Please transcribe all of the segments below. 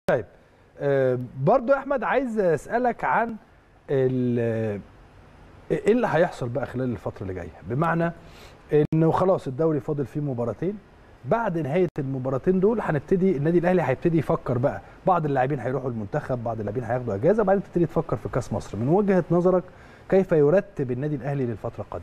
طيب آه برضو يا احمد عايز اسالك عن ال- ايه اللي هيحصل بقى خلال الفتره اللي جايه بمعنى انه خلاص الدوري فاضل فيه مباراتين بعد نهايه المباراتين دول هنبتدي النادي الاهلي هيبتدي يفكر بقى بعض اللاعبين هيروحوا المنتخب بعض اللاعبين هياخدوا اجازه بعدين تبتدي تفكر في كاس مصر من وجهه نظرك كيف يرتب النادي الاهلي للفتره القادمه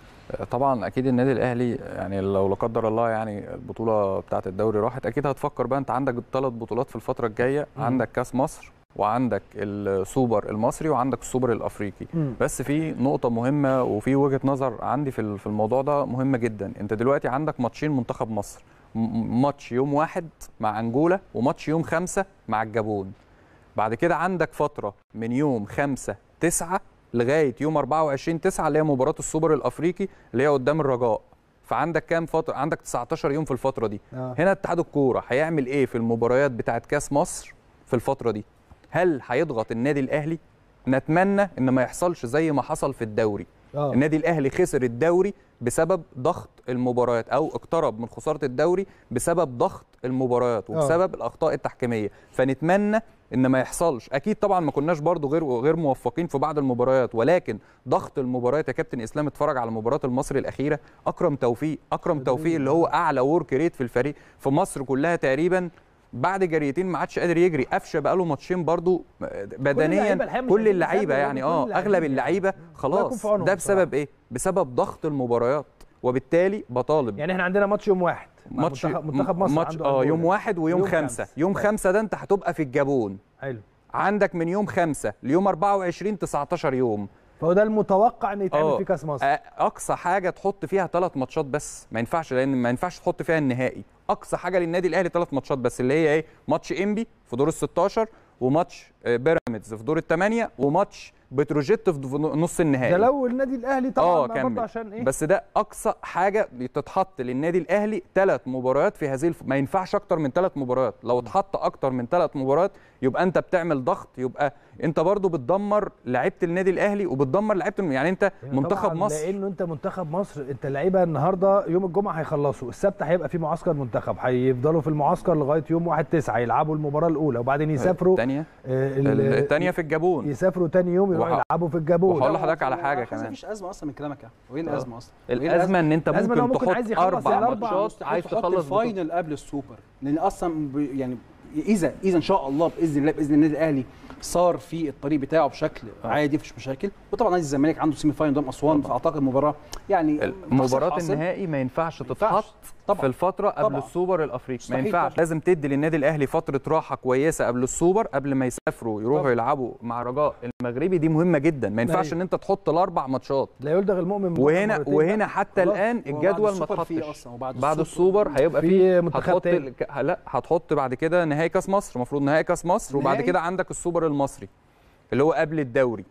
طبعا اكيد النادي الاهلي يعني لو لا قدر الله يعني البطوله بتاعه الدوري راحت اكيد هتفكر بقى انت عندك ثلاث بطولات في الفتره الجايه مم. عندك كاس مصر وعندك السوبر المصري وعندك السوبر الافريقي مم. بس في نقطه مهمه وفي وجهه نظر عندي في ال- في الموضوع ده مهمه جدا انت دلوقتي عندك ماتشين منتخب مصر م- ماتش يوم واحد مع انجولا وماتش يوم خمسة مع الجابون بعد كده عندك فتره من يوم خمسة تسعة لغايه يوم 24 9 اللي هي مباراه السوبر الافريقي اللي هي قدام الرجاء فعندك كام فتره عندك 19 يوم في الفتره دي آه. هنا اتحاد الكوره هيعمل ايه في المباريات بتاعه كاس مصر في الفتره دي هل هيضغط النادي الاهلي نتمنى ان ما يحصلش زي ما حصل في الدوري آه. النادي الاهلي خسر الدوري بسبب ضغط المباريات او اقترب من خساره الدوري بسبب ضغط المباريات وبسبب الاخطاء التحكيميه فنتمنى ان ما يحصلش اكيد طبعا ما كناش برضو غير غير موفقين في بعض المباريات ولكن ضغط المباريات يا كابتن اسلام اتفرج على مباراه المصري الاخيره اكرم توفيق اكرم توفيق اللي هو اعلى ورك ريت في الفريق في مصر كلها تقريبا بعد جريتين ما عادش قادر يجري قفشه بقى له ماتشين برضو بدنيا اللعيبة الحقيقة مش كل عايزين اللعيبه يسافروا، يعني كل اه اللاعبين اغلب يعني. اللعيبه الله يكون خلاص في عونهم ده بصراحة. بسبب ايه بسبب ضغط المباريات وبالتالي بطالب يعني احنا عندنا ماتش يوم واحد مع ماتش منتخب, منتخب مصر ماتش عنده اه أنجولا. يوم واحد ويوم يوم خمسة خمسة. يوم طيب. خمسة ده انت هتبقى في الجابون حلو عندك من يوم خمسة ليوم 24 19 يوم فهو ده المتوقع ان يتعمل آه. في كاس مصر آه، اقصى حاجه تحط فيها ثلاث ماتشات بس ما ينفعش لان ما ينفعش تحط فيها النهائي اقصى حاجه للنادي الاهلي ثلاث ماتشات بس اللي هي ايه ماتش انبي في دور ال 16 وماتش آه، بيراميدز في دور الثمانيه وماتش بتروجيت في في نص النهائي ده لو النادي الاهلي طبعا اه ما كمل برضه عشان ايه بس ده اقصى حاجه تتحط للنادي الاهلي ثلاث مباريات في هذه الف... ما ينفعش اكتر من ثلاث مباريات لو اتحط اكتر من ثلاث مباريات يبقى انت بتعمل ضغط يبقى انت برضو بتدمر لعيبه النادي الاهلي وبتدمر لعيبه الم- يعني انت منتخب طبعاً مصر لانه انت منتخب مصر انت اللعيبه النهارده يوم الجمعه هيخلصوا السبت هيبقى في معسكر منتخب هيفضلوا في المعسكر لغايه يوم 1 9 يلعبوا المباراه الاولى وبعدين يسافروا الثانيه آه، ال- الثانيه في الجابون يسافروا تاني يوم يروحوا وح- يلعبوا في الجابون وهقول لحضرتك على هو حاجة حاسس كمان. مفيش ازمه اصلا من كلامك يعني وايه الازمه اصلا وإيه الازمه ان انت الأزمة إن هو ممكن ممكن عايز تحط يخلص اربع الأربع ماتشات عايز تحط تخلص بطولة. الفاينل قبل السوبر لان اصلا ب- يعني اذا اذا ان شاء الله باذن الله باذن النادي الاهلي صار في الطريق بتاعه بشكل عادي مفيش مشاكل وطبعا نادي الزمالك عنده سيمي فاينل قدام اسوان فاعتقد مباراه يعني مباراة حاصل. النهائي ما ينفعش ينفعش. تتحط طبعا. في الفترة قبل طبعا. السوبر الأفريقي ما مستحيل ينفعش طبعا. لازم تدي للنادي الأهلي فترة راحة كويسة قبل السوبر قبل ما يسافروا يروحوا طبعا. يلعبوا مع رجاء المغربي دي مهمة جدا ما ينفعش أيوة. ان انت تحط الأربع ماتشات لا يلدغ المؤمن بمؤمن وهنا مرتين وهنا بقى. حتى خلاص. الآن وبعد الجدول ما السوبر فيه اتحطش أصلاً، وبعد بعد السوبر السوبر هيبقى في فيه منتخب هتحط تاني. ال- ك- لا هتحط بعد كده نهائي كاس مصر المفروض نهائي كاس مصر وبعد نهائي؟ كده عندك السوبر المصري اللي هو قبل الدوري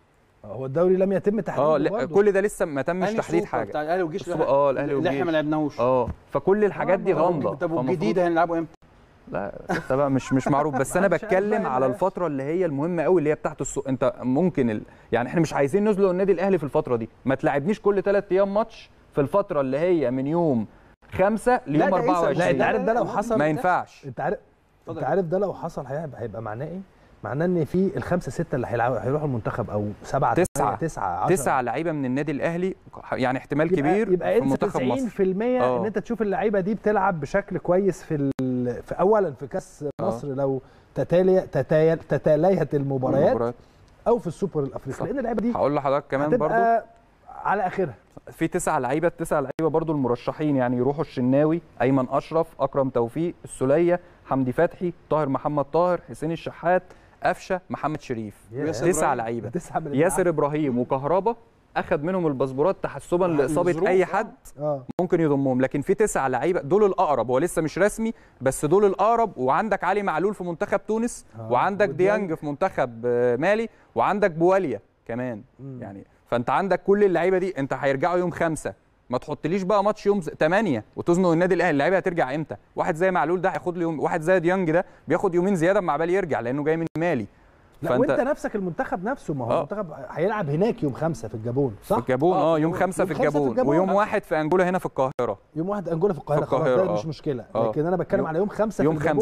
هو الدوري لم يتم تحديده اه لا برضه. كل ده لسه ما تمش أنهي تحديد سوبر حاجه بتاع الاهلي والجيش السوبر- اه الاهلي اللي احنا والجيش ما لعبناهوش اه فكل الحاجات دي آه، غامضه طب فمفروض- والجديد هنلعبه امتى؟ لا لسه بقى مش مش معروف بس انا محدش عارف بتكلم بقى على إيه الفتره اللي هي المهمه قوي اللي هي بتاعت السوق انت ممكن ال... يعني احنا مش عايزين نزلق النادي الاهلي في الفتره دي ما تلعبنيش كل ثلاث ايام ماتش في الفتره اللي هي من يوم خمسة ليوم ده انسى. 24 لا انت عارف ده لو حصل ما ينفعش انت عارف اتفضل انت يا عارف ده لو حصل هيبقى هيبقى معناه ايه؟ معناه ان في الخمسه سته اللي هيلعبوا هيروحوا المنتخب او سبعه تسعة. تمانية، تسعه 10 تسع لعيبه من النادي الاهلي يعني احتمال يبقى كبير يبقى في انسى منتخب 90% مصر ان اه. انت تشوف اللعيبه دي بتلعب بشكل كويس في ال... في اولا في كاس اه. مصر لو تتالي تتايل تتاليت المباريات المباريات. او في السوبر الافريقي صح. لان اللعيبه دي هقول لحضرتك كمان برضو هتبقى على اخرها في تسع لعيبه التسع لعيبه برضو المرشحين يعني يروحوا الشناوي ايمن اشرف اكرم توفيق السوليه حمدي فتحي طاهر محمد طاهر حسين الشحات قفشه محمد شريف يا. ياسر تسع إبراهيم. لعيبه تسعه من ياسر ابراهيم وكهربا اخذ منهم الباسبورات تحسبا لاصابه الظروف، اي آه. حد اه ممكن يضمهم لكن في تسع لعيبه دول الاقرب هو لسه مش رسمي بس دول الاقرب وعندك علي معلول في منتخب تونس آه. وعندك وديانج. ديانج في منتخب آه، مالي وعندك بواليا كمان مم. يعني فانت عندك كل اللعيبه دي انت هيرجعوا يوم خمسة ما تحطليش بقى ماتش يوم 8 وتزنق النادي الاهلي اللعيبه هترجع امتى واحد زي معلول ده هياخد له يوم واحد زي ديانج ده بياخد يومين زياده مع بال يرجع لانه جاي من مالي لا وانت نفسك المنتخب نفسه ما هو اه. المنتخب هيلعب هناك يوم خمسة في الجابون صح؟ في الجابون آه، اه يوم خمسة في يوم خمسة في الجابون الجابون. ويوم واحد في انجولا هنا في القاهره يوم واحد انجولا في القاهره في خلاص القاهرة، ده اه. مش مشكله اه. لكن انا بتكلم يوم- على يوم خمسة يوم في الجابون خمسة.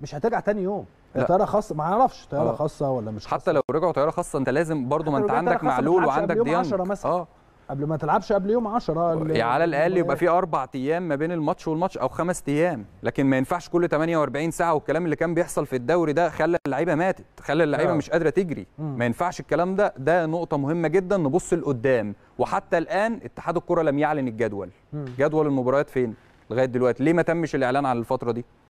مش هترجع تاني يوم هي لا. طياره خاصه ما اعرفش طياره آه. خاصه ولا مش خاصة. حتى لو رجعوا طياره خاصه انت لازم برضو ما حتى انت لو رجعت عندك طيارة خاصة ما معلول تلعبش وعندك قبل يوم ديانج 10 مثلا. اه قبل ما تلعبش قبل يوم 10 ال- يعني على الاقل يبقى المباريات. في اربع ايام ما بين الماتش والماتش او خمس ايام لكن ما ينفعش كل 48 ساعه والكلام اللي كان بيحصل في الدوري ده خلى اللعيبه ماتت خلى اللعيبه آه. مش قادره تجري مم. ما ينفعش الكلام ده ده نقطه مهمه جدا نبص لقدام وحتى الان اتحاد الكره لم يعلن الجدول مم. جدول المباريات فين لغايه دلوقتي ليه ما تمش الاعلان عن الفتره دي